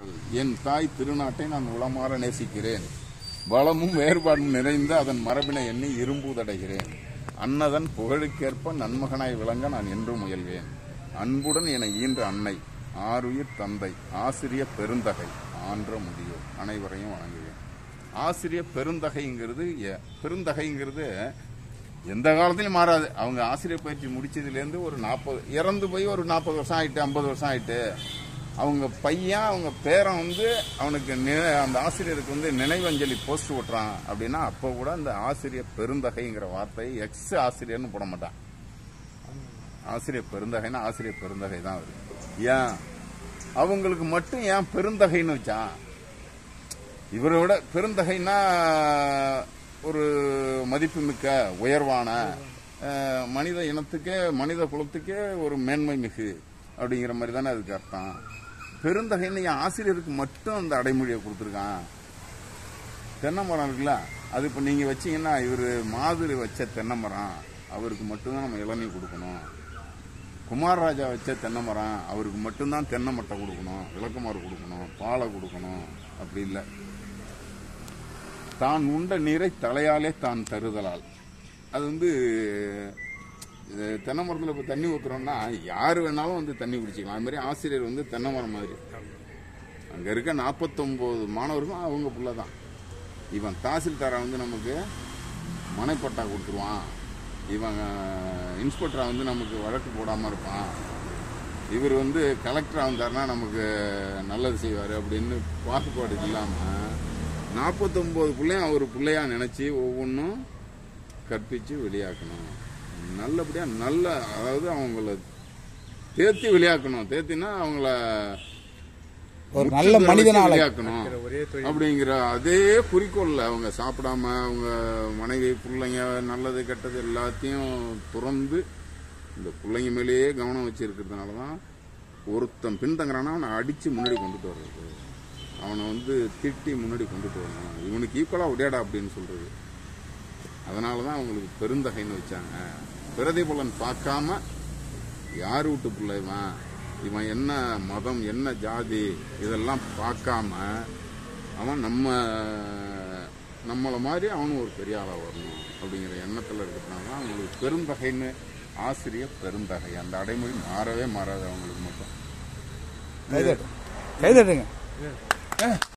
என் தாய் திருநாட்டை நான் உளமாற நேசிக்கிறேன் வளமும் வேறுபாடும் நிறைந்த அதன் மரபினை எண்ணி இரும்புதடைகிறேன் அன்னதன் புகழுக்கேற்ப நன்மகனாய் விளங்க நான் என்றும் முயல்வேன் அன்புடன் என ஈன்ற அன்னை ஆருயிர் தந்தை ஆசிரிய பெருந்தகை ஆன்ற முதியோர் அனைவரையும் வணங்குவேன் ஆசிரிய பெருந்தகைங்கிறது எ- பெருந்தகைங்கிறது எந்த காலத்திலும் மாறாது அவங்க ஆசிரியர் பயிற்சி முடிச்சதுலேருந்து ஒரு நாற்பது இறந்து போய் ஒரு நாற்பது வருஷம் ஆயிட்டு ஐம்பது வருஷம் ஆயிட்டு அவங்க பையன் அவங்க பேரன் வந்து அவனுக்கு நி- அந்த ஆசிரியருக்கு வந்து நினைவஞ்சலி போஸ்ட் ஓட்டுறான் அப்படின்னா அப்போ கூட அந்த ஆசிரியர் பெருந்தகைங்கிற வார்த்தை எக்ஸ் ஆசிரியர்னு போட மாட்டான் ஆசிரியர் பெருந்தகைன்னா ஆசிரியர் பெருந்தகை தான் வருது ஏன் அவங்களுக்கு மட்டும் ஏன் பெருந்தகைன்னு வச்சான் இவரை விட பெருந்தகைன்னா ஒரு மதிப்புமிக்க உயர்வான அஹ், மனித இனத்துக்கே மனித குலத்துக்கே ஒரு மேன்மை மிகு அப்படிங்கிற மாதிரி தானே அதுக்கு அர்த்தம் பெருந்தகைன்னு என் ஆசிரியருக்கு மட்டும் அந்த அடைமொழியை கொடுத்துருக்கான் தென்னை மரம் இருக்குல்ல அது இப்போ நீங்கள் வச்சீங்கன்னா இவர் மாதிரி வச்ச தென்னை மரம் அவருக்கு மட்டும்தான் நம்ம இளநீ கொடுக்கணும் குமாரராஜா வச்ச தென்னை மரம் அவருக்கு மட்டும்தான் தென்னை மட்டை கொடுக்கணும் விளக்கமாறு கொடுக்கணும் பாலை கொடுக்கணும் அப்படி இல்லை தான் உண்ட நீரை தலையாலே தான் தருதலால் அது வந்து இது தென்னை மரத்தில் இப்போ தண்ணி ஊற்றுறோம்னா யார் வேணாலும் வந்து தண்ணி குடிச்சிக்கலாம் அது மாதிரி ஆசிரியர் வந்து தென்னை மரம் மாதிரி அங்கே இருக்க நாற்பத்தொம்போது மாணவர்களும் அவங்க புள்ள தான் இவன் தாசில்தாரா வந்து நமக்கு மனைப்பட்டா கொடுத்துருவான் இவன் இன்ஸ்பெக்டரா வந்து நமக்கு வழக்கு போடாமல் இருப்பான் இவர் வந்து கலெக்டரா வந்தாருன்னா நமக்கு நல்லது செய்வார் அப்படின்னு பாகுபாடு இல்லாமல் நாற்பத்தொம்போது பிள்ளையும் அவர் பிள்ளையா நினச்சி ஒவ்வொன்றும் கற்பித்து வெளியாக்கணும் நல்லபடியாக நல்ல அதாவது அவங்கள தேத்தி வெளியாக்கணும் தேத்தினா அவங்கள ஒரு நல்ல முற்றுதல் மனிதனால வச்சு வெளியாக்கணும் அப்படிங்கிற அதே குறிக்கோள்ல அவங்க சாப்பிடாம அவங்க மனைவி பிள்ளைங்க நல்லது கெட்டது எல்லாத்தையும் துறந்து இந்த பிள்ளைங்க மேலேயே கவனம் வச்சிருக்கிறதுனால தான் ஒருத்தன் பின்தங்குறானா அவனை அடிச்சு முன்னாடி கொண்டுட்டு வர்றது அவனை வந்து திட்டி முன்னாடி கொண்டுட்டு வரணும் இவனுக்கு ஈக்குவலா உடையாடா அப்படின்னு சொல்றது அதனால தான் அவங்களுக்கு பெருந்தகைன்னு வச்சாங்க பிரதிபலன் பார்க்காம யார் வீட்டு பிள்ளை இவன் இவன் என்ன மதம் என்ன ஜாதி இதெல்லாம் பார்க்காம அவன் நம்ம நம்மளை மாதிரி அவனும் ஒரு பெரிய ஆளா வரணும் அப்படிங்கிற எண்ணத்தில் இருக்கிறதுனால தான் அவங்களுக்கு பெருந்தகைன்னு ஆசிரியர் பெருந்தகை அந்த அடைமொழி மாறவே மாறாது அவங்களுக்கு மட்டும் கைதட்டு கைதட்டுங்க